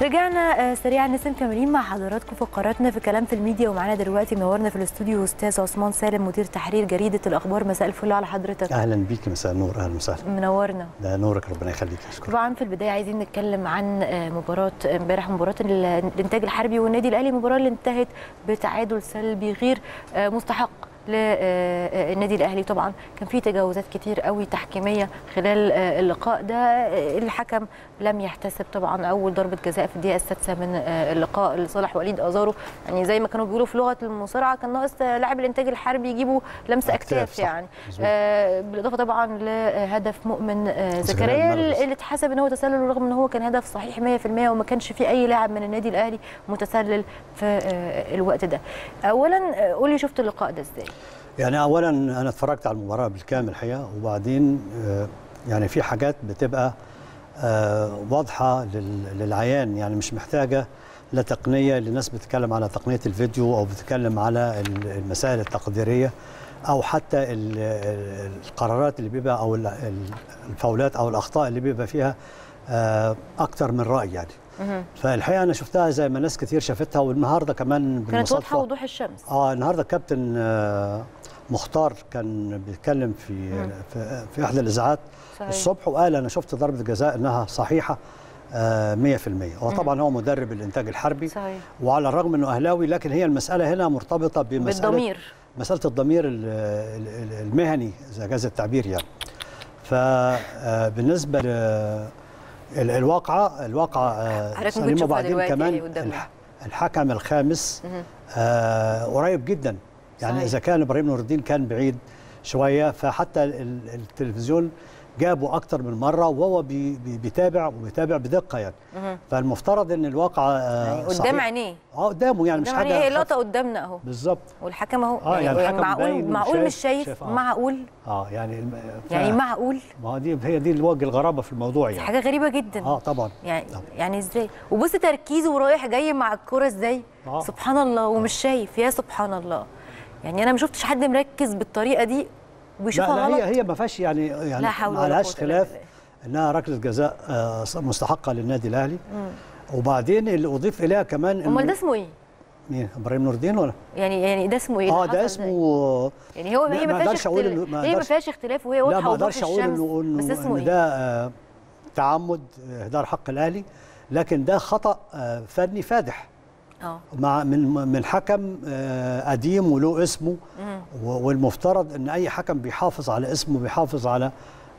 ورجعنا سريعا لسه مكملين مع حضراتكم فقراتنا في كلام في الميديا ومعانا دلوقتي منورنا في الاستوديو استاذ عثمان سالم مدير تحرير جريده الاخبار مساء الفل على حضرتك اهلا بيك مساء النور اهلا وسهلا منورنا ده نورك ربنا يخليك اشكرك طبعا في البدايه عايزين نتكلم عن مباراه امبارح مباراه الانتاج الحربي والنادي الاهلي المباراه اللي انتهت بتعادل سلبي غير مستحق للنادي الاهلي طبعا كان في تجاوزات كتير قوي تحكيميه خلال اللقاء ده الحكم لم يحتسب طبعا اول ضربه جزاء في الدقيقه السادسه من اللقاء لصالح وليد ازارو يعني زي ما كانوا بيقولوا في لغه المصارعه كان ناقص لاعب الانتاج الحربي يجيبوا لمسه اكتاف يعني آه بالاضافه طبعا لهدف مؤمن آه زكريا اللي اتحسب ان هو تسلل رغم ان هو كان هدف صحيح 100% وما كانش في اي لاعب من النادي الاهلي متسلل في آه الوقت ده اولا قولي شفت اللقاء ده ازاي يعني اولا انا اتفرجت على المباراه بالكامل الحقيقه وبعدين يعني في حاجات بتبقى واضحه للعيان يعني مش محتاجه لا تقنيه لناس بتتكلم على تقنيه الفيديو او بتتكلم على المسائل التقديريه او حتى القرارات اللي بيبقى او الفاولات او الاخطاء اللي بيبقى فيها اكتر من راي يعني فالحقيقه انا شفتها زي ما ناس كتير شافتها والنهارده كمان كانت واضحه وضوح الشمس اه النهارده الكابتن آه مختار كان بيتكلم في في, في احدى الاذاعات الصبح وقال انا شفت ضربه جزاء انها صحيحه آه 100% هو طبعا هو مدرب الانتاج الحربي صحيح. وعلى الرغم انه اهلاوي لكن هي المساله هنا مرتبطه بمساله بالضمير مساله الضمير المهني اذا جاز التعبير يعني فبالنسبه الواقعه الواقعه سليمه وبعدين كمان الحكم الخامس آه قريب جدا يعني صحيح. اذا كان ابراهيم نور الدين كان بعيد شويه فحتى التلفزيون جابه اكتر من مره وهو بي بيتابع وبيتابع بدقه يعني مه. فالمفترض ان الواقع يعني قدام عينيه اه قدامه يعني مش حاجه هي اللقطه قدامنا اهو بالظبط والحكم اهو اه يعني, يعني معقول معقول مش شايف, شايف آه. معقول اه يعني الم... ف... يعني معقول ما هو دي هي دي الوجه الغرابه في الموضوع يعني حاجه غريبه جدا اه طبعا يعني طبعا. يعني ازاي وبص تركيزه ورايح جاي مع الكوره ازاي آه. سبحان الله ومش شايف يا سبحان الله يعني انا ما شفتش حد مركز بالطريقه دي وبيشوفها لا, لا غلط هي هي ما فيهاش يعني يعني لا حول ما لهاش خلاف انها ركله جزاء مستحقه للنادي الاهلي وبعدين اللي اضيف اليها كمان امال ده اسمه ايه؟ مين ابراهيم نور الدين ولا؟ يعني يعني ده اسمه ايه؟ اه ده اسمه يعني هو هي ما فيهاش اختلاف هي ما فيهاش اختلاف وهي واضحه لا ما اقدرش اقول انه انه بس اسمه إن ده آه تعمد اهدار حق الاهلي لكن ده خطا آه فني فادح اه مع من من حكم آه قديم وله اسمه والمفترض ان اي حكم بيحافظ على اسمه بيحافظ على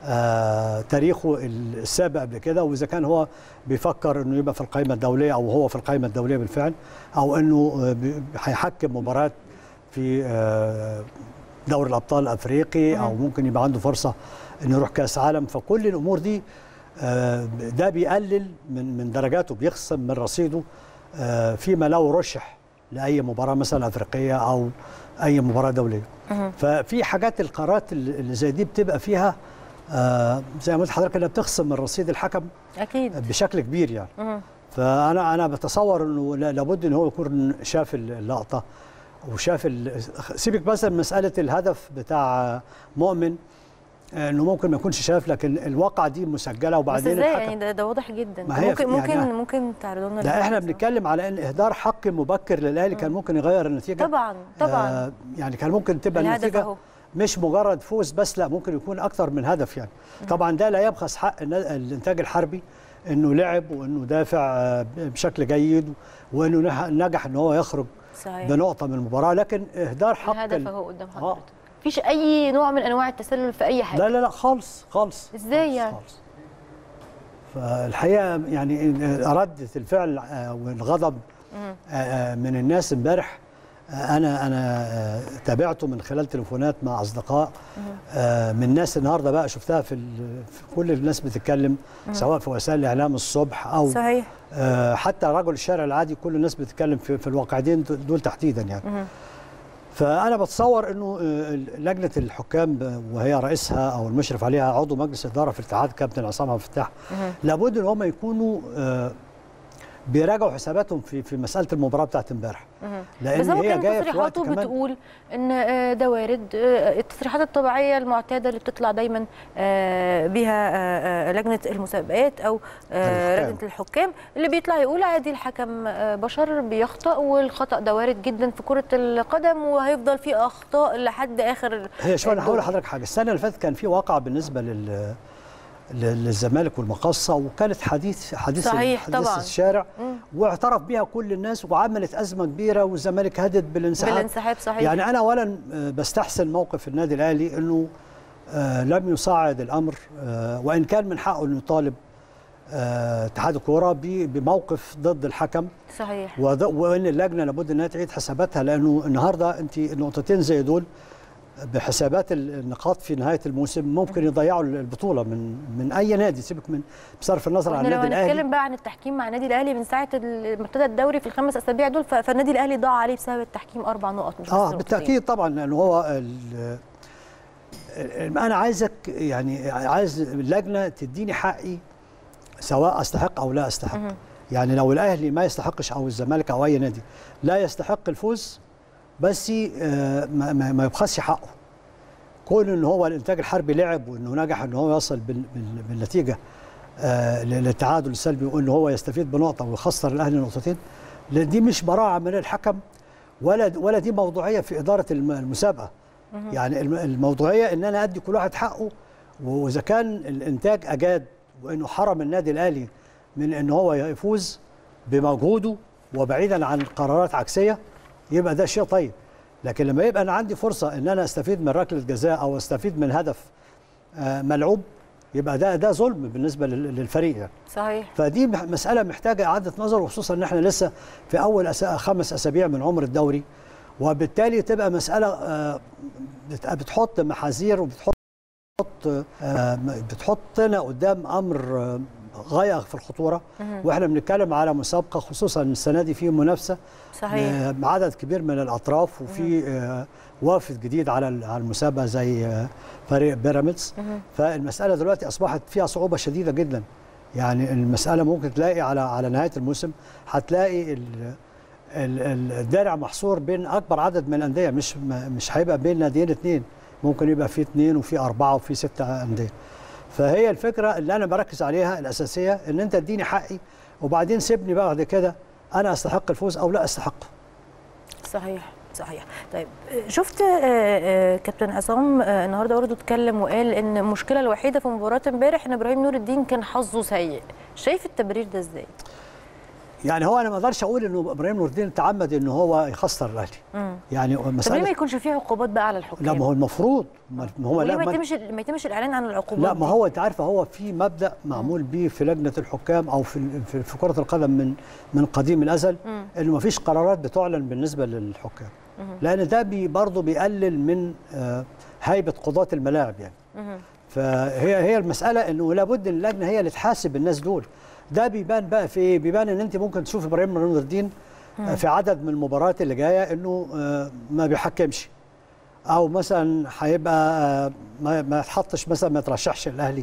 آه تاريخه السابق قبل كده واذا كان هو بيفكر انه يبقى في القائمه الدوليه او هو في القائمه الدوليه بالفعل او انه هيحكم مباراه في آه دوري الابطال الافريقي او ممكن يبقى عنده فرصه انه يروح كاس عالم فكل الامور دي آه ده بيقلل من من درجاته بيخصم من رصيده فيما لو رشح لاي مباراه مثلا افريقيه او اي مباراه دوليه ففي حاجات القرارات اللي زي دي بتبقى فيها آه زي ما قلت لحضرتك انها بتخصم من رصيد الحكم اكيد بشكل كبير يعني مه. فانا انا بتصور انه لابد ان هو يكون شاف اللقطه وشاف سيبك مثلا مساله الهدف بتاع مؤمن انه ممكن ما يكونش شاف لكن الواقعه دي مسجله وبعدين بس ازاي يعني ده, ده واضح جدا ما هي ممكن ممكن يعني ممكن تعرضوا لنا لا احنا بنتكلم على ان اهدار حق مبكر للاهلي كان ممكن يغير النتيجه طبعا طبعا آه يعني كان ممكن تبقى النتيجه أهو. مش مجرد فوز بس لا ممكن يكون اكتر من هدف يعني طبعا ده لا يبخس حق الانتاج الحربي انه لعب وانه دافع بشكل جيد وانه نجح ان هو يخرج صحيح. بنقطه من المباراه لكن اهدار حق الهدف اهو قدام حضرتك آه. مفيش اي نوع من انواع التسلل في اي حاجه لا لا لا خالص خالص ازاي يعني خالص. فالحقيقه يعني رده الفعل والغضب من الناس امبارح انا انا تابعته من خلال تليفونات مع اصدقاء من ناس النهارده بقى شفتها في, في كل الناس بتتكلم سواء في وسائل الاعلام الصبح او صحيح حتى رجل الشارع العادي كل الناس بتتكلم في, في الواقعين دول تحديدا يعني فانا بتصور انه لجنه الحكام وهي رئيسها او المشرف عليها عضو مجلس اداره في الاتحاد كابتن عصام عبد الفتاح لابد ان هم يكونوا بيراجعوا حساباتهم في في مساله المباراه بتاعت امبارح بس هو كان تصريحاته بتقول ان ده وارد التصريحات الطبيعيه المعتاده اللي بتطلع دايما بها لجنه المسابقات او لجنه الحكام اللي بيطلع يقول عادي الحكم بشر بيخطا والخطا ده وارد جدا في كره القدم وهيفضل في اخطاء لحد اخر هي شويه انا هقول لحضرتك حاجه السنه اللي فاتت كان في واقعه بالنسبه لل للزمالك والمقصه وكانت حديث حديث صحيح حديث طبعا الشارع مم. واعترف بها كل الناس وعملت ازمه كبيره والزمالك هدد بالانسحاب بالانسحاب صحيح يعني انا اولا بستحسن موقف النادي الاهلي انه آه لم يصعد الامر آه وان كان من حقه انه يطالب اتحاد آه الكوره بموقف ضد الحكم صحيح وان اللجنه لابد انها تعيد حساباتها لانه النهارده انت نقطتين زي دول بحسابات النقاط في نهايه الموسم ممكن يضيعوا البطوله من من اي نادي سيبك من بصرف النظر عن النادي الاهلي لو هنتكلم بقى عن التحكيم مع النادي الاهلي من ساعه ما ابتدى الدوري في الخمس اسابيع دول فالنادي الاهلي ضاع عليه بسبب التحكيم اربع نقط مش اه بالتاكيد طبعا لانه هو انا عايزك يعني عايز اللجنه تديني حقي سواء استحق او لا استحق يعني لو الاهلي ما يستحقش او الزمالك او اي نادي لا يستحق الفوز بس ما, ما يبخسش حقه كون ان هو الانتاج الحربي لعب وانه نجح ان هو يصل بالنتيجه للتعادل السلبي وان هو يستفيد بنقطه ويخسر الاهلي نقطتين دي مش براعه من الحكم ولا ولا دي موضوعيه في اداره المسابقه يعني الموضوعيه ان انا ادي كل واحد حقه واذا كان الانتاج اجاد وانه حرم النادي الاهلي من ان هو يفوز بمجهوده وبعيدا عن قرارات عكسيه يبقى ده شيء طيب لكن لما يبقى انا عندي فرصه ان انا استفيد من ركله جزاء او استفيد من هدف ملعوب يبقى ده ده ظلم بالنسبه للفريق يعني. صحيح فدي مساله محتاجه اعاده نظر وخصوصا ان احنا لسه في اول أسا خمس اسابيع من عمر الدوري وبالتالي تبقى مساله بتحط محاذير وبتحط بتحطنا قدام امر غايه في الخطوره واحنا بنتكلم على مسابقه خصوصا السنه دي في منافسه صحيح عدد كبير من الاطراف وفي وافد جديد على على المسابقه زي فريق بيراميدز فالمساله دلوقتي اصبحت فيها صعوبه شديده جدا يعني المساله ممكن تلاقي على على نهايه الموسم هتلاقي الدرع محصور بين اكبر عدد من الانديه مش مش هيبقى بين ناديين اثنين ممكن يبقى في اثنين وفي اربعه وفي سته انديه فهي الفكره اللي انا بركز عليها الاساسيه ان انت اديني حقي وبعدين سيبني بعد كده انا استحق الفوز او لا استحقه صحيح صحيح طيب شفت كابتن عصام النهارده برضه اتكلم وقال ان المشكله الوحيده في مباراه امبارح ان ابراهيم نور الدين كان حظه سيء شايف التبرير ده ازاي يعني هو انا ما اقدرش اقول انه ابراهيم نور الدين تعمد ان هو يخسر الاهلي يعني مساله طب ليه ما يكونش فيه عقوبات بقى على الحكام لا ما هو المفروض ما هو لا ما يتمش ما يتمش الاعلان عن العقوبات لا ما هو انت عارفه هو في مبدا معمول بيه في لجنه الحكام او في في كره القدم من من قديم الازل انه ما فيش قرارات بتعلن بالنسبه للحكام لان ده بي برضه بيقلل من هيبه قضاه الملاعب يعني فهي هي المساله انه لابد ان اللجنه هي اللي تحاسب الناس دول ده بيبان بقى في ايه؟ بيبان ان انت ممكن تشوف ابراهيم نور الدين في عدد من المباريات اللي جايه انه ما بيحكمش او مثلا هيبقى ما يتحطش مثلا ما يترشحش الاهلي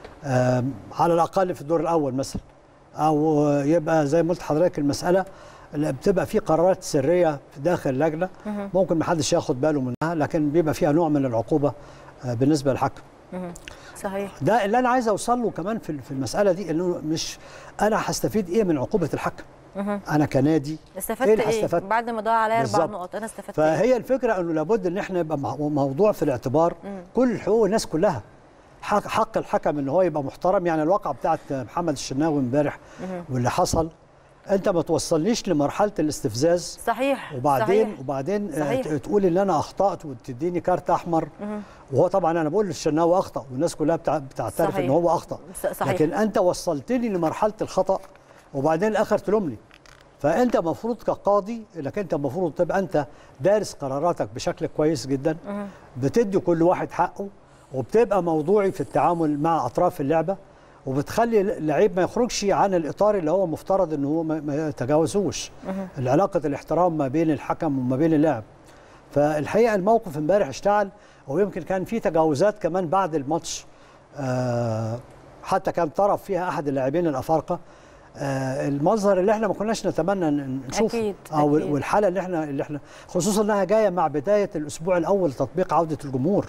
على الاقل في الدور الاول مثلا او يبقى زي ما قلت لحضرتك المساله اللي بتبقى في قرارات سريه في داخل اللجنه ممكن ما حدش ياخد باله منها لكن بيبقى فيها نوع من العقوبه بالنسبه للحكم صحيح ده اللي انا عايز اوصل له كمان في في المساله دي انه مش انا هستفيد ايه من عقوبه الحكم انا كنادي استفدت ايه, إيه؟ استفدت بعد ما ضاع عليا اربع نقط انا استفدت فهي إيه؟ الفكره انه لابد ان احنا يبقى موضوع في الاعتبار مم. كل حقوق الناس كلها حق, حق الحكم ان هو يبقى محترم يعني الواقعه بتاعت محمد الشناوي امبارح واللي حصل انت ما توصلنيش لمرحله الاستفزاز صحيح وبعدين صحيح. وبعدين صحيح. تقول ان انا اخطات وتديني كارت احمر مه. وهو طبعا انا بقول الشناوي اخطا والناس كلها بتعترف ان هو اخطا صحيح. لكن انت وصلتني لمرحله الخطا وبعدين الاخر تلومني فانت المفروض كقاضي انك انت المفروض تبقى انت دارس قراراتك بشكل كويس جدا مه. بتدي كل واحد حقه وبتبقى موضوعي في التعامل مع اطراف اللعبه وبتخلي اللعيب ما يخرجش عن الاطار اللي هو مفترض ان هو ما يتجاوزوش العلاقه الاحترام ما بين الحكم وما بين اللاعب فالحقيقه الموقف امبارح اشتعل ويمكن كان في تجاوزات كمان بعد الماتش آه حتى كان طرف فيها احد اللاعبين الافارقه آه، المظهر اللي احنا ما كناش نتمنى ن- نشوفه أكيد، او أكيد. والحاله اللي احنا اللي احنا خصوصا انها جايه مع بدايه الاسبوع الاول تطبيق عوده الجمهور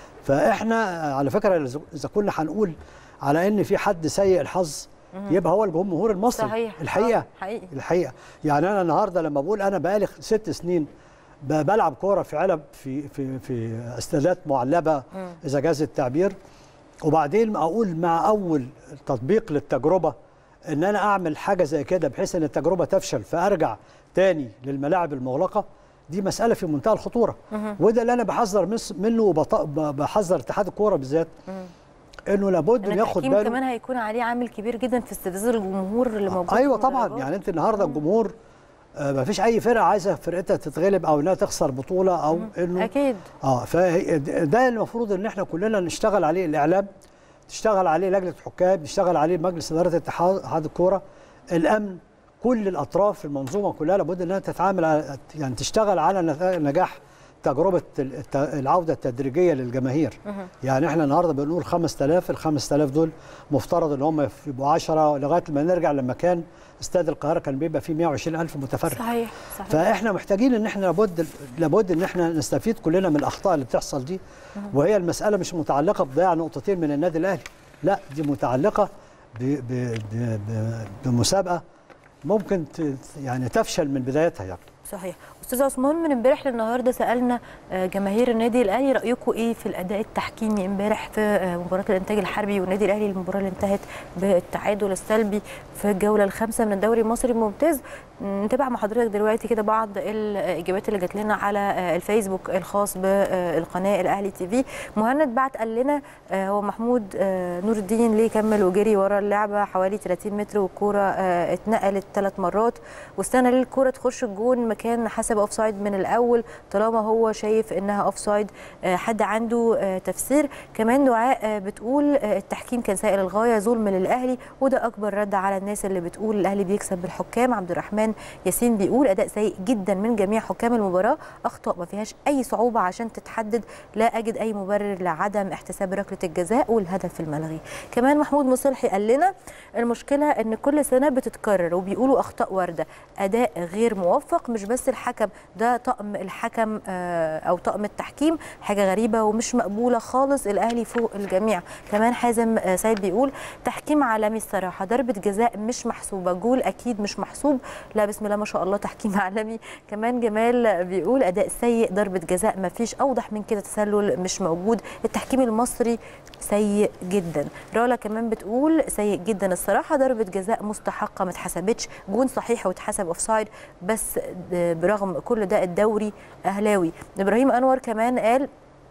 فاحنا آه، على فكره إذا- اذا كنا هنقول على ان في حد سيء الحظ يبقى هو الجمهور المصري صحيح الحقيقه آه، حقيقي الحقيقه يعني انا النهارده لما بقول انا بقالي ست سنين ب- بلعب كوره في علب في في في استادات معلبه اذا جاز التعبير وبعدين اقول مع اول تطبيق للتجربه ان انا اعمل حاجه زي كده بحيث ان التجربه تفشل فارجع تاني للملاعب المغلقه دي مساله في منتهى الخطوره وده اللي انا بحذر مس- منه وبحذر اتحاد الكوره بالذات انه لابد ان ان ياخد التحكيم باله كمان هيكون عليه عامل كبير جدا في استفزاز الجمهور اللي موجود ايوه في طبعا المدرجات. يعني انت النهارده الجمهور ما فيش اي فرقه عايزه فرقتها تتغلب او انها تخسر بطوله او انه اكيد اه فده المفروض ان احنا كلنا نشتغل عليه الاعلام تشتغل عليه لجنه الحكام يشتغل عليه مجلس اداره اتحاد اتحاد الكوره الامن كل الاطراف في المنظومه كلها لابد انها تتعامل على يعني تشتغل على نتا- نجاح تجربه الت- العوده التدريجيه للجماهير يعني احنا النهارده بنقول 5000 ال 5000 دول مفترض ان هم يبقوا 10 لغايه ما نرجع لما كان استاد القاهره كان بيبقى فيه 120000 متفرج صحيح صحيح فاحنا محتاجين ان احنا لابد لابد ان احنا نستفيد كلنا من الاخطاء اللي بتحصل دي وهي المساله مش متعلقه بضياع نقطتين من النادي الاهلي لا دي متعلقه ب ب ب ب بمسابقه ممكن ت- يعني تفشل من بدايتها يعني صحيح استاذ عثمان من امبارح للنهارده سالنا آه، جماهير النادي الاهلي رايكم ايه في الاداء التحكيمي امبارح في آه، مباراه الانتاج الحربي والنادي الاهلي المباراه اللي انتهت بالتعادل السلبي في الجوله الخامسه من الدوري المصري الممتاز نتابع مع حضرتك دلوقتي كده بعض الاجابات اللي جات لنا على آه، الفيسبوك الخاص بالقناه الاهلي تي في مهند بعت قال لنا آه، هو محمود آه، نور الدين ليه كمل وجري ورا اللعبه حوالي 30 متر والكوره آه، اتنقلت ثلاث مرات واستنى ليه الكوره تخش الجون مكان حسب اوف سايد من الاول طالما هو شايف انها اوف سايد حد عنده آه، تفسير كمان دعاء آه، بتقول آه، التحكيم كان سائل الغايه ظلم للاهلي وده اكبر رد على الناس اللي بتقول الاهلي بيكسب بالحكام عبد الرحمن ياسين بيقول اداء سيء جدا من جميع حكام المباراه اخطاء ما فيهاش اي صعوبه عشان تتحدد لا اجد اي مبرر لعدم احتساب ركله الجزاء والهدف الملغي كمان محمود مصلحي قال لنا المشكله ان كل سنه بتتكرر وبيقولوا اخطاء وارده اداء غير موفق مش بس الحكم ده طقم الحكم آه، او طقم التحكيم حاجه غريبه ومش مقبوله خالص الاهلي فوق الجميع كمان حازم آه، سيد بيقول تحكيم عالمي الصراحه ضربه جزاء مش محسوبه جول اكيد مش محسوب لا بسم الله ما شاء الله تحكيم عالمي كمان جمال بيقول اداء سيء ضربه جزاء ما فيش اوضح من كده تسلل مش موجود التحكيم المصري سيء جدا رالا كمان بتقول سيء جدا الصراحه ضربه جزاء مستحقه ما اتحسبتش جون صحيح واتحسب اوف سايد بس برغم كل ده الدوري اهلاوي ابراهيم انور كمان قال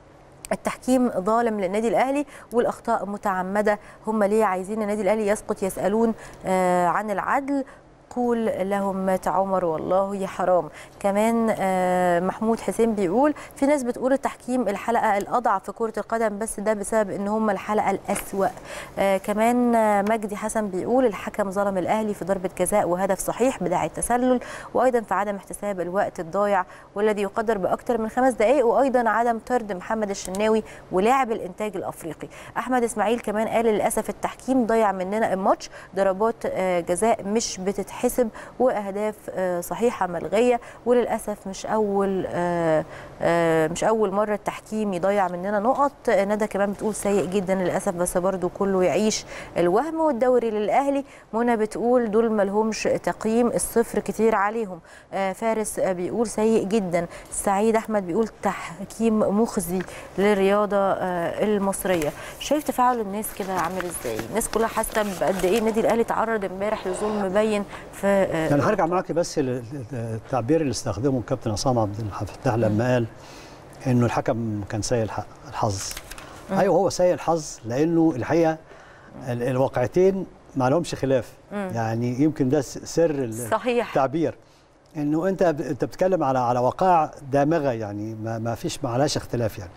التحكيم ظالم للنادي الاهلي والاخطاء متعمده هم ليه عايزين النادي الاهلي يسقط يسالون آه عن العدل قول لهم مات عمر والله يا حرام كمان آه، محمود حسين بيقول في ناس بتقول التحكيم الحلقه الاضعف في كره القدم بس ده بسبب ان هم الحلقه الاسوا آه، كمان آه، مجدي حسن بيقول الحكم ظلم الاهلي في ضربه جزاء وهدف صحيح بداعي التسلل وايضا في عدم احتساب الوقت الضايع والذي يقدر باكثر من خمس دقائق وايضا عدم طرد محمد الشناوي ولاعب الانتاج الافريقي احمد اسماعيل كمان قال للاسف التحكيم ضيع مننا الماتش ضربات آه، جزاء مش بتتحسب واهداف آه، صحيحه ملغيه وللاسف مش اول آه، آه، مش اول مره التحكيم يضيع مننا نقط آه، ندى كمان بتقول سيء جدا للاسف بس برضو كله يعيش الوهم والدوري للاهلي منى بتقول دول ملهمش تقييم الصفر كتير عليهم آه، فارس آه، بيقول سيء جدا سعيد احمد بيقول تحكيم مخزي للرياضه آه، المصريه شايف تفاعل الناس كده عامل ازاي الناس كلها حاسه بقد ايه النادي الاهلي تعرض امبارح لظلم مبين في آه، يعني هرجع معاك بس للتعبير اللي استخدمه الكابتن عصام عبد الفتاح لما قال انه الحكم كان سيء الح- الحظ ايوه هو سيء الحظ لانه الحقيقه ال- الواقعتين ما لهمش خلاف يعني يمكن ده س- سر ال- صحيح التعبير انه انت ب- انت بتتكلم على على وقائع دامغه يعني ما, ما فيش معلاش اختلاف يعني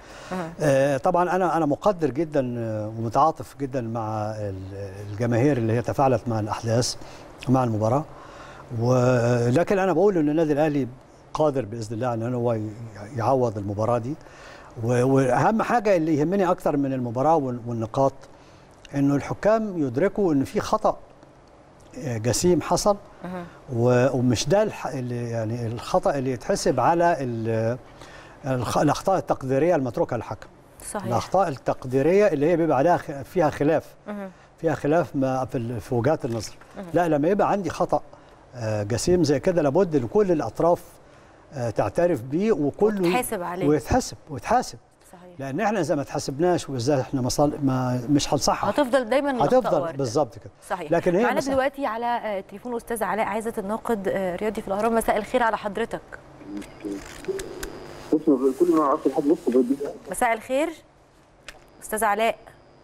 آه طبعا انا انا مقدر جدا آه، ومتعاطف جدا مع ال- الجماهير اللي هي تفاعلت مع الاحداث مع المباراه ولكن انا بقول ان النادي الاهلي قادر باذن الله ان هو ي- يعوض المباراه دي و- واهم حاجه اللي يهمني اكتر من المباراه وال- والنقاط انه الحكام يدركوا ان في خطا جسيم حصل و- ومش ده الح- اللي يعني الخطا اللي يتحسب على ال- الخ- الاخطاء التقديريه المتروكه للحكم صحيح الاخطاء التقديريه اللي هي بيبقى عليها خ- فيها خلاف مهم. فيها خلاف ما في ال- في وجهات النظر لا لما يبقى عندي خطا آه، جسيم زي كده لابد ان كل الاطراف آه، تعترف بيه وكله وتحاسب عليه. ويتحاسب ويتحاسب صحيح لان احنا اذا ما تحاسبناش واذا احنا مصال ما مش هنصحح هتفضل دايما الأخطاء هتفضل واردة. بالظبط كده صحيح لكن هي معانا مثلا- دلوقتي على آه، تليفون استاذ علاء عايزه الناقد آه، رياضي في الاهرام مساء الخير على حضرتك بص كل ما عرفت لحد نص بدي مساء الخير استاذ علاء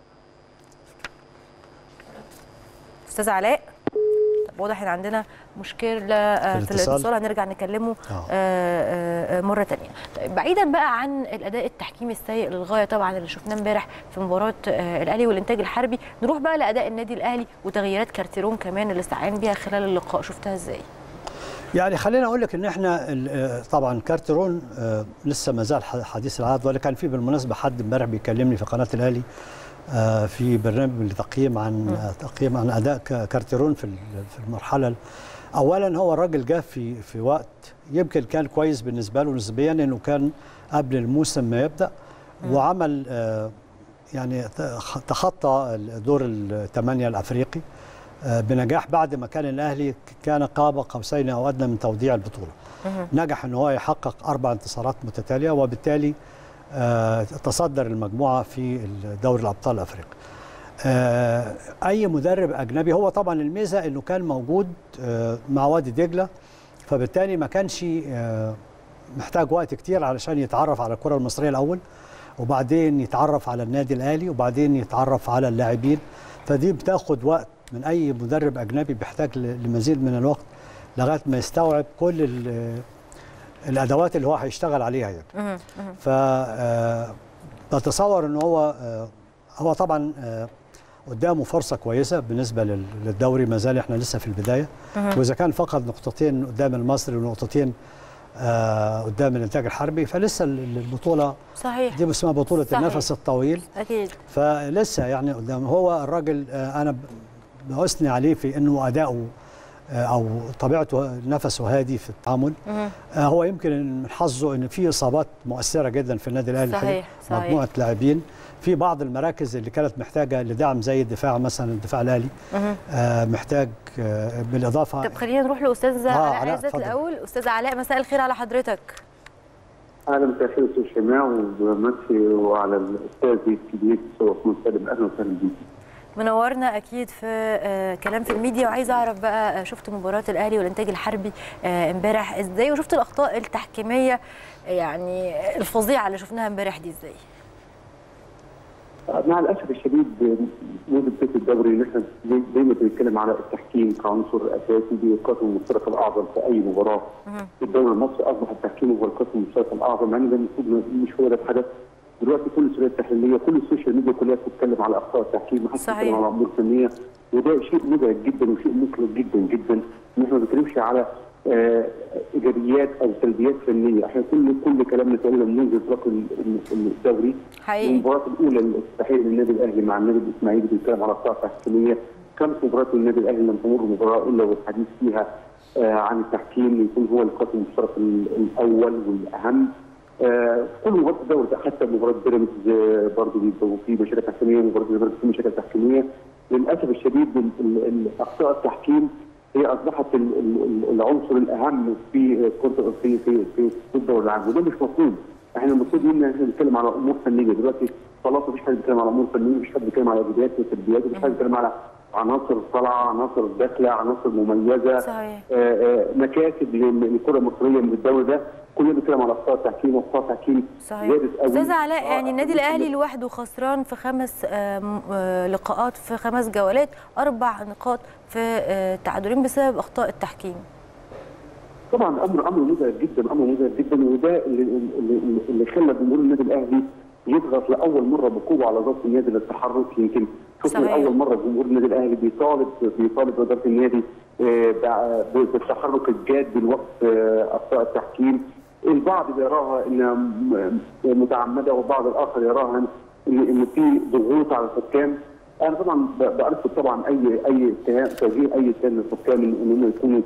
استاذ علاء طب واضح ان عندنا مشكله آه، في الاتصال. الاتصال هنرجع نكلمه آه. آه، آه، آه، مره تانية طيب بعيدا بقى عن الاداء التحكيمي السيء للغايه طبعا اللي شفناه امبارح في مباراه آه، الاهلي والانتاج الحربي نروح بقى لاداء النادي الاهلي وتغييرات كارتيرون كمان اللي استعان بيها خلال اللقاء شفتها ازاي يعني خلينا اقول لك ان احنا ال- آه، طبعا كارترون آه، لسه ما زال ح- حديث العهد ولا كان في بالمناسبه حد امبارح بيكلمني في قناه الاهلي آه، في برنامج لتقييم عن آه، تقييم عن اداء ك- كارترون في ال- في المرحله ال- اولا هو الراجل جه في في وقت يمكن كان كويس بالنسبه له نسبيا انه كان قبل الموسم ما يبدا وعمل آه، يعني تخ- تخطى دور الثمانيه الافريقي آه، بنجاح بعد ما كان الاهلي كان قاب قوسين او ادنى من توديع البطوله. نجح ان هو يحقق اربع انتصارات متتاليه وبالتالي آه، تصدر المجموعه في دوري الابطال الافريقي. آه، اي مدرب اجنبي هو طبعا الميزه انه كان موجود آه، مع وادي دجله فبالتالي ما كانش آه، محتاج وقت كتير علشان يتعرف على الكره المصريه الاول وبعدين يتعرف على النادي الاهلي وبعدين يتعرف على اللاعبين فدي بتاخد وقت من اي مدرب اجنبي بيحتاج ل- لمزيد من الوقت لغايه ما يستوعب كل ال- الادوات اللي هو هيشتغل عليها يعني مهم. مهم. ف آه، بتصور ان هو آه، هو طبعا آه، قدامه فرصه كويسه بالنسبه لل- للدوري ما زال احنا لسه في البدايه واذا كان فقد نقطتين قدام المصري ونقطتين آه، قدام الانتاج الحربي فلسه ال- ال- البطوله صحيح دي اسمها بطوله صحيح. النفس الطويل اكيد فلسه يعني قدام هو الراجل آه، انا ب- بأثني عليه في انه اداؤه آه، او طبيعته نفسه هادي في التعامل مهم. آه، هو يمكن من حظه ان في اصابات مؤثره جدا في النادي الاهلي صحيح، الحقيقة. صحيح. مجموعه لاعبين في بعض المراكز اللي كانت محتاجه لدعم زي الدفاع مثلا الدفاع الاهلي مهم. آه، محتاج آه، بالاضافه طب خلينا نروح لاستاذ آه، علاء علاء، عزت اتفضل. الاول استاذ علاء مساء الخير على حضرتك اهلا مساء الخير استاذ شماع ومسي وعلى الاستاذ الكبير استاذ عثمان سالم اهلا وسهلا بيك منورنا اكيد في آه، كلام في الميديا وعايزه اعرف بقى آه، شفت مباراه الاهلي والانتاج الحربي آه، امبارح ازاي وشفت الاخطاء التحكيميه يعني الفظيعه اللي شفناها امبارح دي ازاي مع الاسف الشديد منذ بدايه الدوري ان احنا زي زي ما بنتكلم على التحكيم كعنصر اساسي بالقسم المشترك الاعظم في اي مباراه في الدوري المصري اصبح التحكيم هو القسم المشترك الاعظم يعني ده المفروض مش هو ده الحدث دلوقتي كل السوريات التحليليه كل السوشيال ميديا كلها بتتكلم على اخطاء التحكيم ما حدش صحيح. بيتكلم على امور فنيه وده شيء مزعج جدا وشيء مقلق جدا جدا ان احنا ما بنتكلمش على آه، ايجابيات او سلبيات فنيه احنا كل كل كلامنا تقريبا منذ اطلاق ال- ال- الدوري حقيقي المباراه الاولى الافتتاحيه للنادي الاهلي مع النادي الاسماعيلي بنتكلم على اخطاء تحكيميه خمس مباريات للنادي الاهلي لم تمر مباراه الا والحديث فيها آه، عن التحكيم يكون هو القسم المشترك ال- الاول والاهم آه، في كل مباراه الدوري حتى مباراه بيراميدز آه، برضه بيبقوا في مشاكل تحكيميه مباراه بيراميدز في مشاكل تحكيميه للاسف الشديد ال- ال- ال- اخطاء التحكيم هي اصبحت ال- ال- ال- العنصر الاهم في كرة- في في في في الدوري العام وده مش مطلوب احنا المفروض ان احنا نتكلم على امور فنيه دلوقتي خلاص مفيش حد بيتكلم على امور فنيه مفيش حد بيتكلم على ايجابيات وسلبيات مفيش حد بيتكلم على عناصر طالعه عناصر داخله عناصر مميزه صحيح. آه، آه، مكاسب لل- للكره المصريه من الدوري ده كلنا بنتكلم على اخطاء تحكيم واخطاء تحكيم صحيح زادت قوي استاذ علاء يعني آه، النادي الاهلي لوحده خسران في خمس آه، م- آه، لقاءات في خمس جولات اربع نقاط في آه، تعادلين بسبب اخطاء التحكيم طبعا امر امر مزعج جدا امر مزعج جدا وده اللي, اللي, اللي خلى جمهور النادي الاهلي يضغط لاول مره بقوه على ضبط النادي للتحرك يمكن شفنا صحيح. لاول مره جمهور النادي الاهلي بيطالب بيطالب اداره النادي آه، بع- بالتحرك الجاد بالوقت آه، اخطاء التحكيم البعض بيراها انها م- متعمده والبعض الاخر يراها ان ان في ضغوط على الحكام انا طبعا ب- برفض طبعا اي اي اتهام توجيه اي اتهام للحكام ان إن هم يكونوا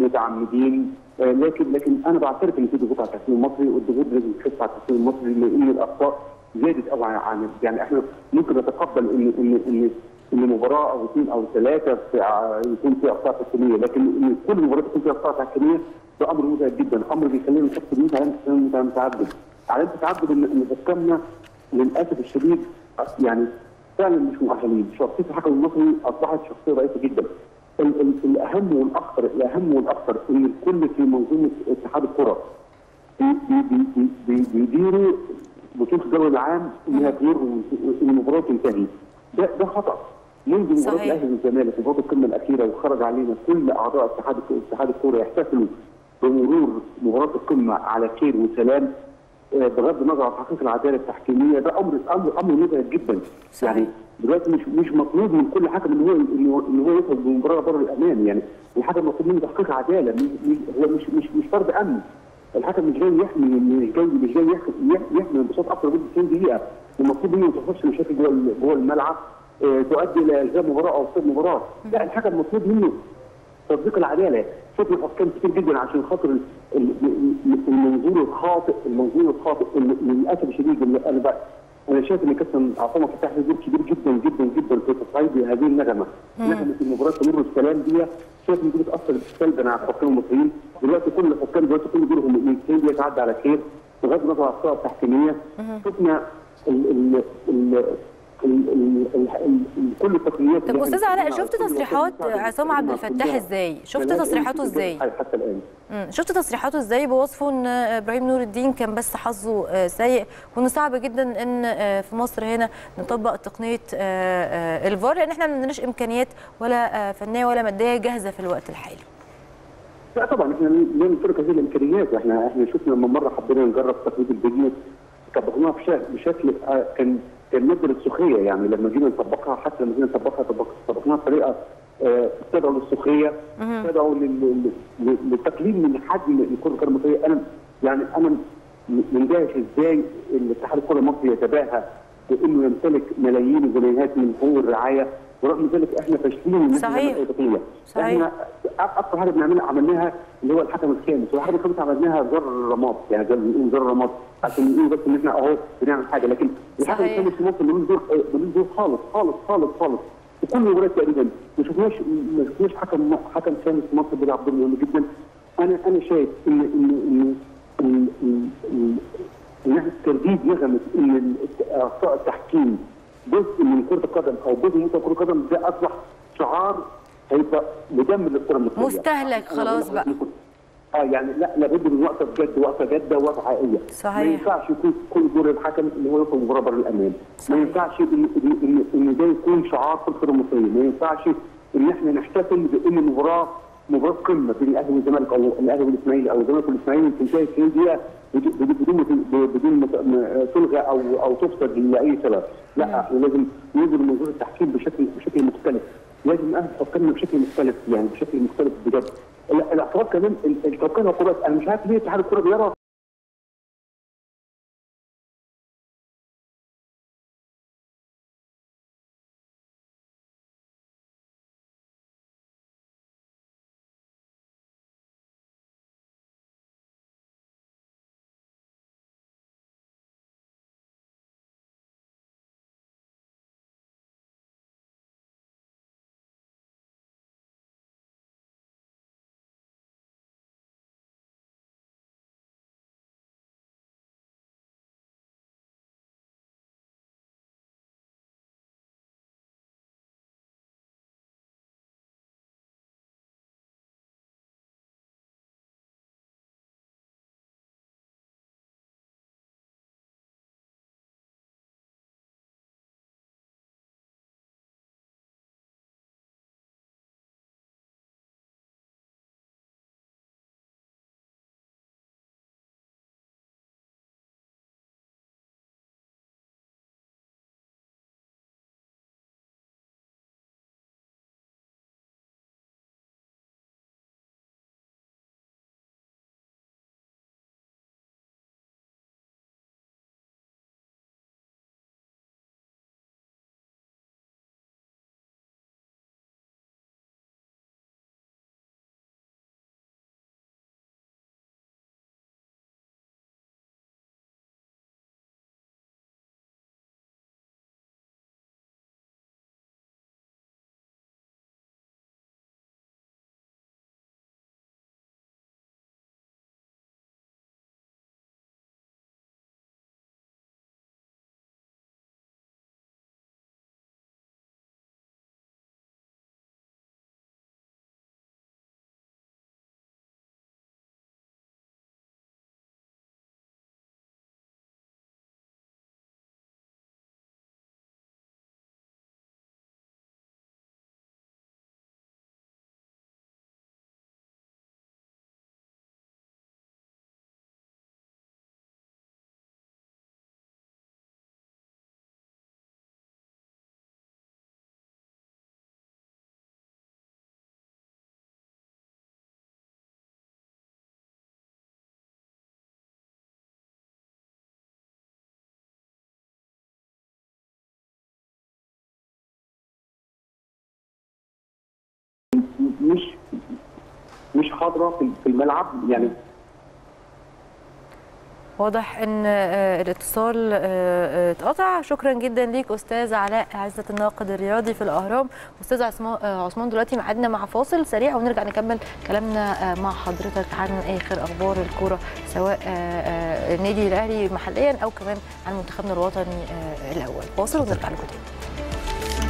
متعمدين آه، لكن لكن انا بعترف ان في ضغوط على التحكيم المصري والضغوط لازم تخف على التحكيم المصري لان الاخطاء زادت قوي عن يعني احنا ممكن نتقبل ان ان ان ان مباراه او اثنين او ثلاثه في ع- يكون فيها اخطاء تحكيميه لكن ان كل مباراه يكون فيها اخطاء تحكيميه ده امر مزعج جدا امر بيخلينا نحط ان علامه متعدد علامه متعدد ان ان حكامنا للاسف الشديد يعني فعلا مش مؤهلين شخصيه الحكم المصري اصبحت شخصيه ضعيفه جدا ال- ال- الاهم والاخطر الاهم والاخطر ان الكل في منظومه اتحاد الكره بي- بي- بي- بي- بيديروا بطوله الدوري العام انها تمر وان المباراه تنتهي ده ده خطا منذ مباراه صحيح. الاهلي والزمالك مباراه القمه الاخيره وخرج علينا كل اعضاء اتحاد اتحاد الكوره يحتفلوا بمرور مباراه القمه على خير وسلام آه، بغض النظر عن تحقيق العداله التحكيميه ده امر امر امر مزعج جدا صحيح. يعني دلوقتي مش مش مطلوب من كل حكم ان هو ان هو ان هو يخرج بمباراه بره الامان يعني الحكم مطلوب منه تحقيق عداله مش- مش- هو مش مش مش فرض امن الحكم مش جاي يحمي مش جاي مش جاي يحمي يحمي الانبساط اكثر من 90 دقيقه المطلوب منه ما تحصلش مشاكل جوه ال- جوه الملعب آه، تؤدي الى الغاء مباراه او صيد مباراه لا الحكم مطلوب منه تطبيق العداله شفنا حكام كتير جدا عشان خاطر ال- ال- المنظور الخاطئ المنظور الخاطئ اللي- للاسف الشديد اللي انا بقى انا شايف ان كابتن عصام فتح له دور كبير جدا جدا جدا في تصعيد هذه النغمه نغمه المباراه تمر السلام دي شايف ان دي بتاثر سلبا على الحكام المصريين دلوقتي كل الحكام دلوقتي كل دورهم من 90 دقيقه تعدي على خير بغض النظر عن الاخطاء التحكيميه شفنا ال ال ال ال- ال- ال- ال- كل التقنيات طب اللي استاذ احنا علاء بنسمعها شفت وكل تصريحات الوسائل عصام عبد المساعدة الفتاح كلها. ازاي شفت بلاقي تصريحاته إن في ازاي حتى الان مم. شفت تصريحاته ازاي بوصفه ان ابراهيم نور الدين كان بس حظه آه، سيء وان صعب جدا ان آه، في مصر هنا نطبق تقنيه آه، آه، الفار لان احنا ما عندناش امكانيات ولا آه، فنيه ولا ماديه جاهزه في الوقت الحالي لا طبعا احنا لا نمتلك هذه الامكانيات احنا احنا شفنا لما مره حبينا نجرب تقليد الفيديو طبقناها بشكل بشكل آه، كان كان مادة السخريه يعني لما جينا نطبقها حتى لما جينا نطبقها طبق- طبقناها بطريقه آه، تدعو للسخريه تدعو لل- لل- للتقليل من حجم الكره القدم المصريه انا يعني انا م- مندهش ازاي الاتحاد الكره المصري يتباهى بانه يمتلك ملايين الجنيهات من حقوق الرعايه ورغم ذلك احنا فاشلين ان احنا صحيح. نعمل اي تقنيه صحيح. احنا اكثر حاجه بنعملها عملناها اللي هو الحكم الخامس والحكم الخامس عملناها زر الرماد يعني زي ما بنقول زر الرماد عشان نقول بس ان احنا اهو بنعمل حاجه لكن الحكم صحيح. الخامس في مصر ملوش دور ملوش دور خالص خالص خالص خالص في كل المباريات تقريبا ما شفناش ما شفناش حكم حكم خامس في مصر بيلعب دور مهم جدا انا انا شايف ان ان ان ان ان- ان ان احنا ترديد نغمه ان ال- اخطاء التحكيم جزء من كره القدم او جزء من كره القدم ده اصبح شعار هيبقى مدمر للكره المصريه مستهلك خلاص بقى. اه يعني لا لابد من وقفه بجد وقفه جاده وقفه حقيقيه صحيح. ما ينفعش يكون كل دور الحكم ان هو يخرج مباراه بره الامان صحيح. ما ينفعش ان ان ان, إن ده يكون شعار في الكره المصريه ما ينفعش ان احنا نحتفل بان المباراه مباراه قمه بين الاهلي والزمالك او الاهلي والاسماعيلي او الزمالك والاسماعيلي تنتهي 90 دقيقه بدون بدون بدون ما تلغى او او تفسد لاي سبب لا احنا لازم ننظر لمنظور التحكيم بشكل بشكل مختلف لازم نأهل حكامنا بشكل مختلف يعني بشكل مختلف بجد ال- الاعتراض كمان ال- الحكام الكرات انا مش عارف ليه اتحاد الكره بيرى حاضره في- في الملعب يعني واضح ان آه، الاتصال آه، آه، اتقطع شكرا جدا ليك استاذ علاء عزت الناقد الرياضي في الاهرام استاذ عثمان آه، عثمان دلوقتي ميعادنا مع فاصل سريع ونرجع نكمل كلامنا آه، مع حضرتك عن اخر اخبار الكوره سواء آه، آه، النادي الاهلي محليا او كمان عن منتخبنا الوطني آه، الاول فاصل ونرجع لكم تاني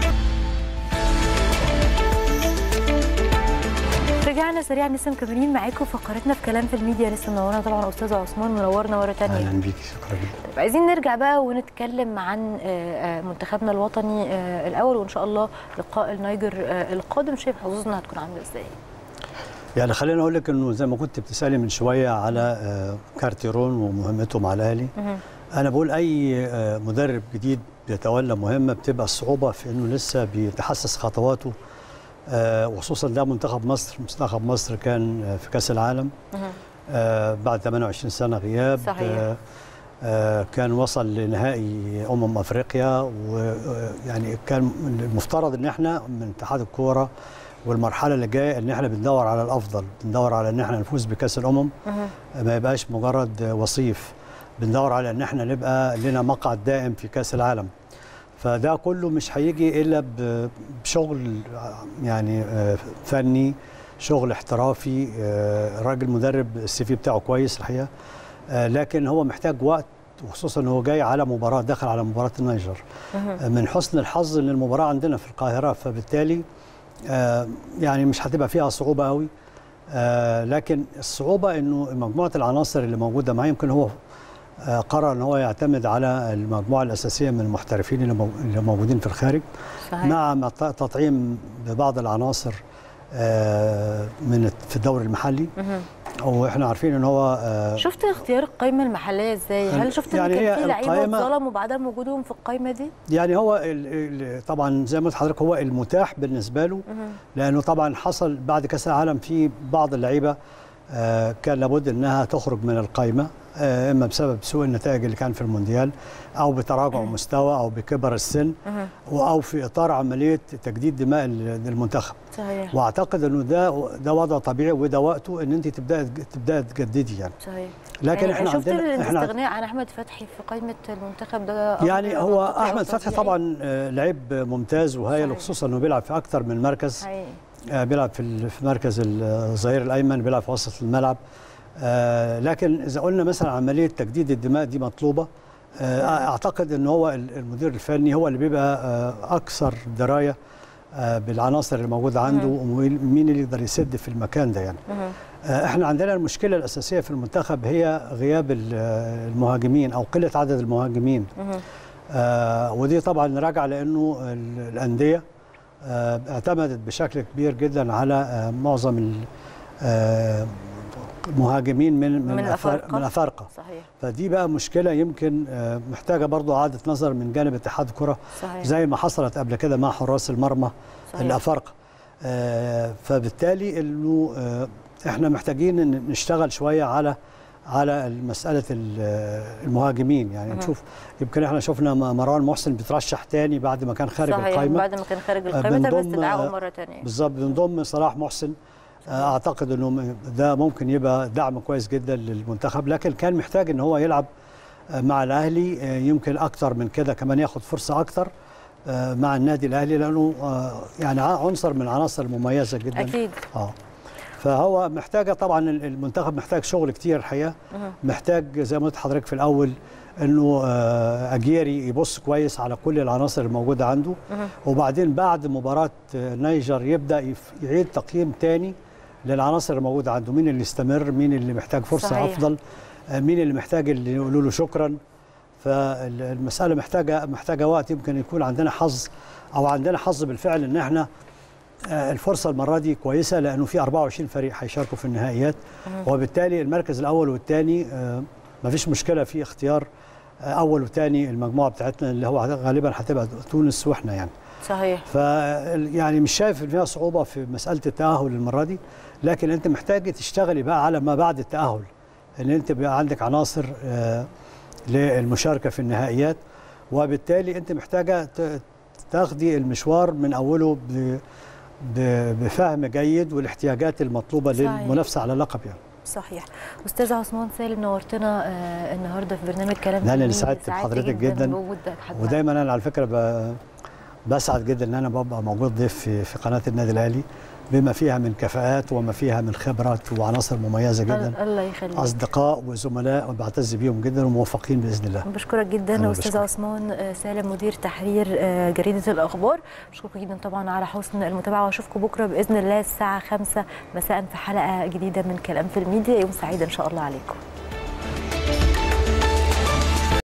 رجعنا سريعا لسه مكملين معاكم فقرتنا في كلام في الميديا لسه منورنا طبعا استاذ عثمان منورنا مره ثانيه اهلا بيك شكرا جدا طيب عايزين نرجع بقى ونتكلم عن آه، آه، منتخبنا الوطني آه، الاول وان شاء الله لقاء النيجر آه، القادم شايف حظوظنا هتكون عامله ازاي؟ يعني خليني اقول لك انه زي ما كنت بتسالي من شويه على آه، كارتيرون ومهمته مع الاهلي مهم. انا بقول اي آه، مدرب جديد بيتولى مهمه بتبقى الصعوبه في انه لسه بيتحسس خطواته آه، وخصوصا ده منتخب مصر منتخب مصر كان آه، في كاس العالم مهم. آه، بعد 28 سنه غياب صحيح. آه، آه، كان وصل لنهائي امم افريقيا ويعني كان المفترض ان احنا من اتحاد الكوره والمرحله اللي جايه ان احنا بندور على الافضل بندور على ان احنا نفوز بكاس الامم مهم. ما يبقاش مجرد وصيف بندور على ان احنا نبقى لنا مقعد دائم في كاس العالم فده كله مش هيجي الا ب- بشغل يعني آه، فني شغل احترافي آه، راجل مدرب السي في بتاعه كويس الحقيقه آه، لكن هو محتاج وقت وخصوصا ان هو جاي على مباراه داخل على مباراه النيجر مهم. آه، من حسن الحظ ان المباراه عندنا في القاهره فبالتالي آه، يعني مش هتبقى فيها صعوبه قوي آه، لكن الصعوبه انه مجموعه العناصر اللي موجوده معاه يمكن هو آه، قرر ان هو يعتمد على المجموعه الاساسيه من المحترفين اللي مو- اللي موجودين في الخارج صحيح مع مط- تطعيم ببعض العناصر آه، من في الدوري المحلي مهم. واحنا عارفين ان هو آه، شفت اختيار القائمه المحليه ازاي؟ هل شفت يعني ان كان هي في لعيبه القائمة- اتظلموا بعدم وجودهم في القائمه دي؟ يعني هو ال ال طبعا زي ما قلت لحضرتك هو المتاح بالنسبه له مهم. لانه طبعا حصل بعد كاس العالم في بعض اللعيبه آه، كان لابد انها تخرج من القائمه آه، اما بسبب سوء النتائج اللي كان في المونديال او بتراجع مستوى او بكبر السن مهم. او في اطار عمليه تجديد دماء ال- المنتخب صحيح واعتقد انه ده ده وضع طبيعي وده وقته ان انت تبدا تبدا تجددي يعني صحيح لكن يعني احنا شفت عندنا احنا الاستغناء عن احمد فتحي في قائمه المنتخب ده أمر يعني هو منطقي أو احمد فتحي طبيعي؟ طبعا آه، لعيب ممتاز وهايل صحيح. وخصوصا انه بيلعب في اكثر من مركز حقيقي آه، بيلعب في ال- في مركز الظهير الايمن بيلعب في وسط الملعب آه، لكن اذا قلنا مثلا عمليه تجديد الدماء دي مطلوبه آه، اعتقد ان هو ال- المدير الفني هو اللي بيبقى آه، اكثر درايه آه، بالعناصر اللي موجوده عنده ومين اللي يقدر يسد في المكان ده يعني مهم. آه، احنا عندنا المشكله الاساسيه في المنتخب هي غياب ال- آه، المهاجمين او قله عدد المهاجمين مهم. آه، ودي طبعا راجعه لانه ال- الانديه آه، اعتمدت بشكل كبير جدا على آه، معظم ال- آه، المهاجمين من من من الأفار- الأفارقة. من الافارقه صحيح فدي بقى مشكله يمكن آه، محتاجه برضو اعاده نظر من جانب اتحاد الكره صحيح زي ما حصلت قبل كده مع حراس المرمى صحيح. الافارقه آه، فبالتالي انه آه، احنا محتاجين إن نشتغل شويه على على مساله ال- المهاجمين يعني مهم. نشوف يمكن احنا شفنا م- مروان محسن بيترشح تاني بعد ما كان خارج صحيح القائمه بعد ما كان خارج آه، القائمه تم بنضم، استدعائه آه، مره ثانيه بالظبط بنضم صلاح محسن آه، اعتقد انه م- ده ممكن يبقى دعم كويس جدا للمنتخب لكن كان محتاج ان هو يلعب آه، مع الاهلي آه، يمكن اكتر من كده كمان ياخد فرصه اكتر آه، مع النادي الاهلي لانه آه، يعني ع- عنصر من العناصر المميزه جدا اكيد اه فهو محتاجه طبعا ال- المنتخب محتاج شغل كتير الحقيقه مهم. محتاج زي ما قلت حضرتك في الاول انه آه، اجيري يبص كويس على كل العناصر الموجوده عنده مهم. وبعدين بعد مباراه آه، نيجر يبدا يف- يعيد تقييم تاني للعناصر الموجوده عنده مين اللي يستمر مين اللي محتاج فرصه صحيح. افضل آه، مين اللي محتاج اللي يقولوا له شكرا فالمساله محتاجه محتاجه وقت يمكن يكون عندنا حظ او عندنا حظ بالفعل ان احنا آه، الفرصه المره دي كويسه لانه في 24 فريق هيشاركوا في النهائيات وبالتالي المركز الاول والثاني ما فيش مشكله في اختيار آه، اول وثاني المجموعه بتاعتنا اللي هو غالبا هتبقى تونس واحنا يعني صحيح ف يعني مش شايف ان فيها صعوبه في مساله التاهل المره دي لكن انت محتاج تشتغلي بقى على ما بعد التاهل ان انت بقى عندك عناصر آه، للمشاركه في النهائيات وبالتالي انت محتاجه ت- تاخدي المشوار من اوله ب- ب- بفهم جيد والاحتياجات المطلوبه صحيح. للمنافسه على اللقب يعني صحيح استاذ عثمان سالم نورتنا آه، النهارده في برنامج كلام لا، أنا اللي جميل. سعدت سعدت بحضرتك جداً. بوجودك حضرتك. ودايما انا على فكره ب... بسعد جدا ان انا ببقى موجود ضيف في في قناه النادي الاهلي بما فيها من كفاءات وما فيها من خبرات وعناصر مميزه جدا ال- الله يخليك اصدقاء وزملاء بعتز بيهم جدا وموفقين باذن الله بشكرك جدا أنا استاذ بشكرك. عثمان آه، سالم مدير تحرير آه، جريده الاخبار بشكركم جدا طبعا على حسن المتابعه واشوفكم بكره باذن الله الساعه 5 مساء في حلقه جديده من كلام في الميديا يوم سعيد ان شاء الله عليكم